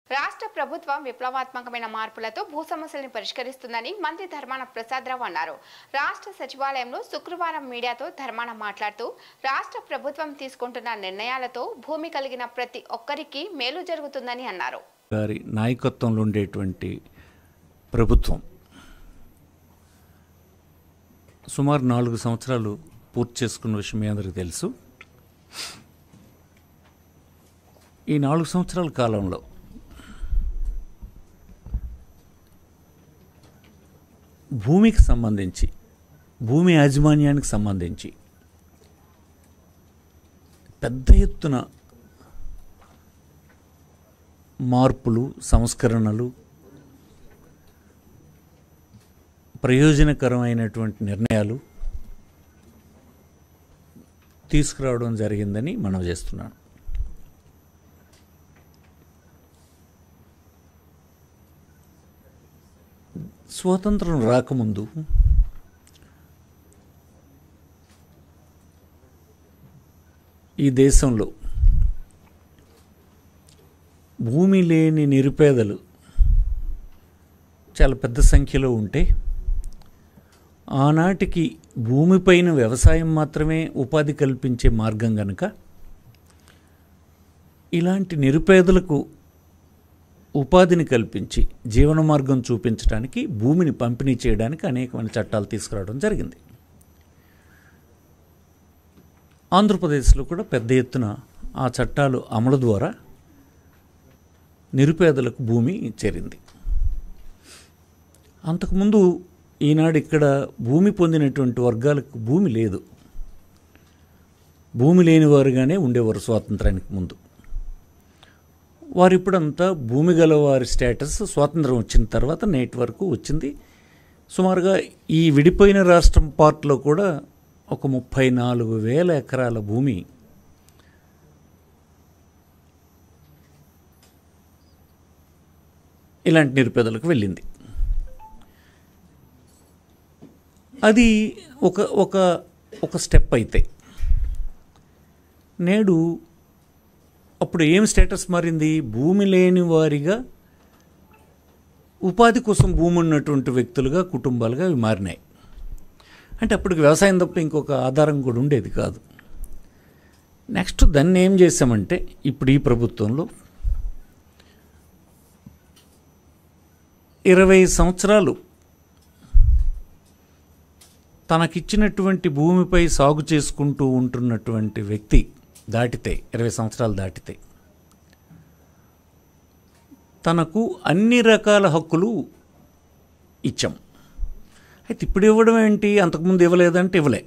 రాష్ట్ర ప్రభుత్వం విప్లవాత్మకమైన మార్పులతో భూ సమస్యలను పరిష్కరిస్తుందని మంత్రి ధర్మాన ప్రసాదరావు అన్నారు రాష్ట్ర సచివాలయంలో శుక్రవారం మీడియాతో ధర్మాన మాట్లాడుతూ రాష్ట్ర ప్రభుత్వం తీసుకుంటున్న నిర్ణయాలతో భూమి కలిగిన ప్రతి ఒక్కరికి మేలు జరుగుతుందని అన్నారు గారి నాయకత్వంలో ఉండేటువంటి ప్రభుత్వం సుమారు నాలుగు సంవత్సరాలు పూర్తి చేసుకున్న విషయం మీ అందరికీ తెలుసు ఈ నాలుగు సంవత్సరాల కాలంలో భూమికి సంబంధించి భూమి యాజమాన్యానికి సంబంధించి పెద్ద ఎత్తున మార్పులు సంస్కరణలు ప్రయోజనకరమైనటువంటి నిర్ణయాలు తీసుకురావడం జరిగిందని మనం చేస్తున్నాను స్వాతంత్రం రాకముందు ఈ దేశంలో భూమి లేని నిరుపేదలు చాలా పెద్ద సంఖ్యలో ఉంటే ఆనాటికి భూమిపైన వ్యవసాయం మాత్రమే ఉపాధి కల్పించే మార్గం గనుక ఇలాంటి నిరుపేదలకు ఉపాధిని కల్పించి జీవన మార్గం చూపించడానికి భూమిని పంపిణీ చేయడానికి అనేకమైన చట్టాలు తీసుకురావడం జరిగింది ఆంధ్రప్రదేశ్లో కూడా పెద్ద ఎత్తున ఆ చట్టాలు అమలు ద్వారా నిరుపేదలకు భూమి చేరింది అంతకుముందు ఈనాడు ఇక్కడ భూమి పొందినటువంటి వర్గాలకు భూమి లేదు భూమి లేనివారుగానే ఉండేవారు స్వాతంత్రానికి ముందు వారు ఇప్పుడంతా భూమి గల వారి స్టేటస్ స్వాతంత్రం వచ్చిన తర్వాత నేటి వరకు వచ్చింది సుమారుగా ఈ విడిపోయిన రాష్ట్రం పార్ట్లో కూడా ఒక ముప్పై నాలుగు వేల ఎకరాల భూమి ఇలాంటి నిరుపేదలకు వెళ్ళింది అది ఒక ఒక ఒక స్టెప్ అయితే నేడు అప్పుడు ఏం స్టేటస్ మారింది భూమి లేని వారిగా ఉపాధి కోసం భూమి ఉన్నటువంటి వ్యక్తులుగా కుటుంబాలుగా అవి మారినాయి అంటే అప్పటికి వ్యవసాయం తప్ప ఇంకొక ఆధారం కూడా ఉండేది కాదు నెక్స్ట్ దాన్ని ఏం చేసామంటే ఇప్పుడు ఈ ప్రభుత్వంలో ఇరవై సంవత్సరాలు తనకిచ్చినటువంటి భూమిపై సాగు చేసుకుంటూ ఉంటున్నటువంటి వ్యక్తి దాటితే ఇరవై సంవత్సరాలు దాటితే తనకు అన్ని రకాల హక్కులు ఇచ్చాం అయితే ఇప్పుడు ఇవ్వడం ఏంటి అంతకుముందు ఇవ్వలేదంటే ఇవ్వలే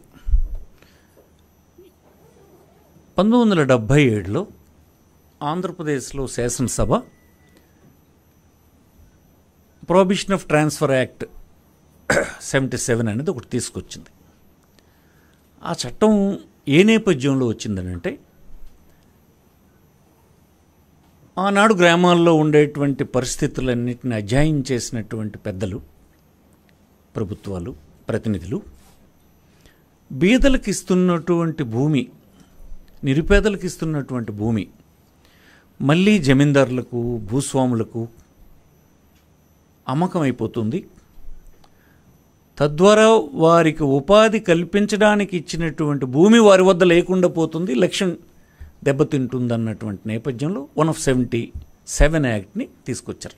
పంతొమ్మిది వందల డెబ్భై ఏడులో ఆంధ్రప్రదేశ్లో శాసనసభ prohibition of transfer act seventy seven అనేది ఒకటి తీసుకొచ్చింది ఆ చట్టం ఏ నేపథ్యంలో వచ్చిందనంటే ఆనాడు గ్రామాల్లో ఉండేటువంటి పరిస్థితులన్నింటిని అధ్యయనం చేసినటువంటి పెద్దలు ప్రభుత్వాలు ప్రతినిధులు బీదలకు ఇస్తున్నటువంటి భూమి నిరుపేదలకు ఇస్తున్నటువంటి భూమి మళ్ళీ జమీందారులకు భూస్వాములకు అమ్మకమైపోతుంది తద్వారా వారికి ఉపాధి కల్పించడానికి ఇచ్చినటువంటి భూమి వారి వద్ద లేకుండా పోతుంది లక్ష్యం దెబ్బతింటుందన్నటువంటి నేపథ్యంలో వన్ ఆఫ్ సెవెంటీ సెవెన్ యాక్ట్ని తీసుకొచ్చారు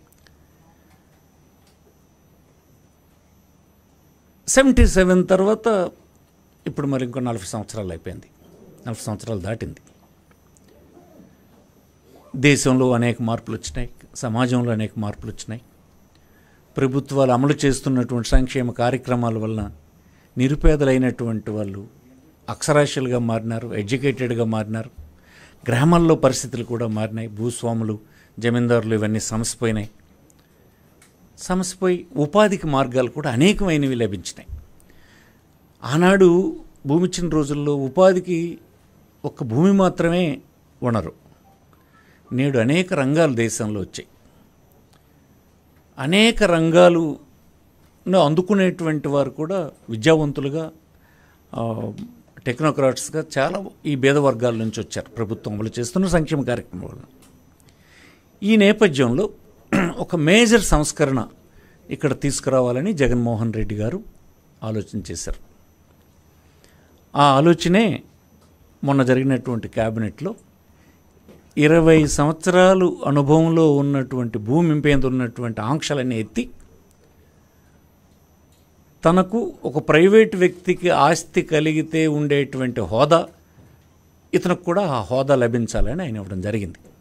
సెవెంటీ సెవెన్ తర్వాత ఇప్పుడు మరి ఇంకో నలభై సంవత్సరాలు అయిపోయింది నలభై సంవత్సరాలు దాటింది దేశంలో అనేక మార్పులు వచ్చినాయి సమాజంలో అనేక మార్పులు వచ్చినాయి ప్రభుత్వాలు అమలు చేస్తున్నటువంటి సంక్షేమ కార్యక్రమాల వలన నిరుపేదలైనటువంటి వాళ్ళు అక్షరాస్యులుగా మారినారు ఎడ్యుకేటెడ్గా మారినారు గ్రామాల్లో పరిస్థితులు కూడా మారినాయి భూస్వాములు జమీందారులు ఇవన్నీ సమసిపోయినాయి సమసిపోయి ఉపాధికి మార్గాలు కూడా అనేకమైనవి లభించినాయి ఆనాడు భూమి ఇచ్చిన రోజుల్లో ఉపాధికి ఒక్క భూమి మాత్రమే వనరు నేడు అనేక రంగాలు దేశంలో వచ్చాయి అనేక రంగాలు అందుకునేటువంటి వారు కూడా విద్యావంతులుగా ఆ, టెక్నోక్రాట్స్గా చాలా ఈ భేద వర్గాల నుంచి వచ్చారు ప్రభుత్వం అమలు చేస్తున్న సంక్షేమ కార్యక్రమం వల్ల ఈ నేపథ్యంలో ఒక మేజర్ సంస్కరణ ఇక్కడ తీసుకురావాలని జగన్మోహన్ రెడ్డి గారు ఆలోచన చేశారు ఆ ఆలోచనే మొన్న జరిగినటువంటి క్యాబినెట్లో ఇరవై సంవత్సరాలు అనుభవంలో ఉన్నటువంటి భూమి మీద ఉన్నటువంటి ఆంక్షలన్నీ ఎత్తి తనకు ఒక ప్రైవేట్ వ్యక్తికి ఆస్తి కలిగితే ఉండేటువంటి హోదా ఇతనికి కూడా ఆ హోదా లభించాలని ఆయన ఇవ్వడం జరిగింది